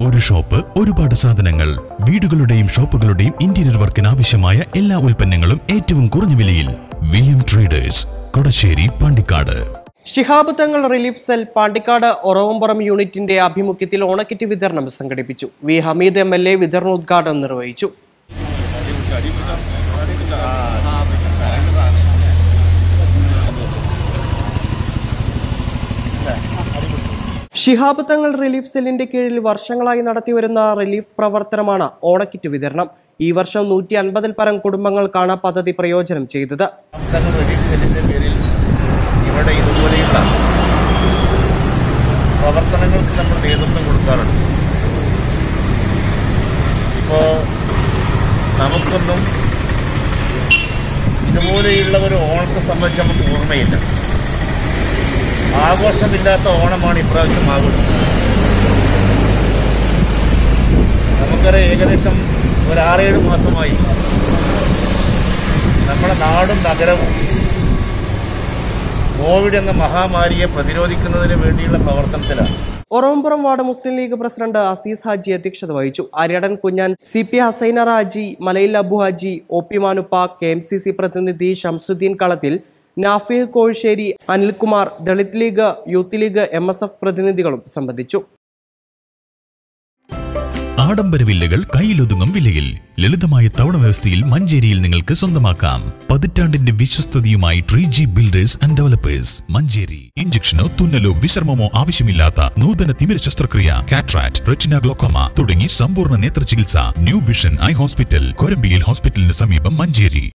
ഒരു ഷോപ്പ് ഒരുപാട് സാധനങ്ങൾ വീടുകളുടെയും ഷോപ്പുകളുടെയും ഇന്റീരിയർ വർക്കിന് ആവശ്യമായ എല്ലാ ഉൽപ്പന്നങ്ങളും ഏറ്റവും കുറഞ്ഞ വിലയിൽ V M traders Kodasseri Pandikkad Shihab Thangal relief cell Pandikkad ഒറവമ്പുറം യൂണിറ്റിന്റെ ആഭിമുഖ്യത്തിൽ ഓണക്കിറ്റ് വിതരണം സംഘടിപ്പിച്ചു V Hameed M L A വിതരണോദ്ഘാടനം നിർവഹിച്ചു ശിഹാബ് തങ്ങൾ റിലീഫ് സെല്ലിന്റെ കീഴിൽ വർഷങ്ങളായി നടത്തിവരുന്ന റിലീഫ് പ്രവർത്തനമാണ് ഓണക്കിറ്റ് വിതരണം ഈ വർഷം നൂറ്റി അൻപതിൽ പരം കുടുംബങ്ങൾക്കാണ് പദ്ധതി പ്രയോജനം ചെയ്തത് തങ്ങൾ റിലീഫ് സെല്ലിൻ്റെ പേരിൽ ഇവിടെ ഇതുപോലെയുള്ള പ്രവർത്തനങ്ങൾക്ക് നമ്മൾ നേതൃത്വം കൊടുക്കാറുണ്ട് ഇപ്പോൾ നമുക്കൊന്നും ഇതുപോലെയുള്ള ഒരു ഓണത്തെ സംബന്ധിച്ച് നമുക്ക് ഓർമ്മയില്ല ആഘോഷമില്ലാത്ത ഓണമാണ് ഇപ്രാവശ്യം ആഘോഷം നമുക്കറിയാം ഏകദേശം ഒരു ആറേഴ് മാസമായി നമ്മുടെ നാടും നഗരവും കോവിഡ് എന്ന മഹാമാരിയെ പ്രതിരോധിക്കുന്നതിന് വേണ്ടിയുള്ള പ്രവർത്തനത്തിലാണ് Oravampuram ward Muslim League president Azeez Haji അധ്യക്ഷത വഹിച്ചു Aryadan Kunhan C P Hassainar Haji Malayil Abu Haji O P Manuppa K M C C പ്രതിനിധി Shamsuddin Kalathil Nafih Kozhissery Anilkumar Dalit League youth League M S F പ്രതിനിധികളും സംബന്ധിച്ചു ആഡംബര വില്ലകൾ കയ്യിലൊതുങ്ങും വിലയിൽ ലളിതമായ തവണ വ്യവസ്ഥയിൽ മഞ്ചേരിയിൽ നിങ്ങൾക്ക് സ്വന്തമാക്കാം പതിറ്റാണ്ടിന്റെ വിശ്വസ്തതയുമായി tree G builders and developers Manjeri ഇഞ്ചക്ഷനോ തുന്നലോ വിശ്രമമോ ആവശ്യമില്ലാത്ത നൂതന തിമിര ശസ്ത്രക്രിയ കാട്രാക്ട് റെറ്റിന ഗ്ലോക്കോമ തുടങ്ങി സമ്പൂർണ്ണ നേത്ര ചികിത്സ ന്യൂ വിഷൻ ഐ ഹോസ്പിറ്റൽ കൊരമ്പിയിൽ ഹോസ്പിറ്റലിന് സമീപം മഞ്ചേരി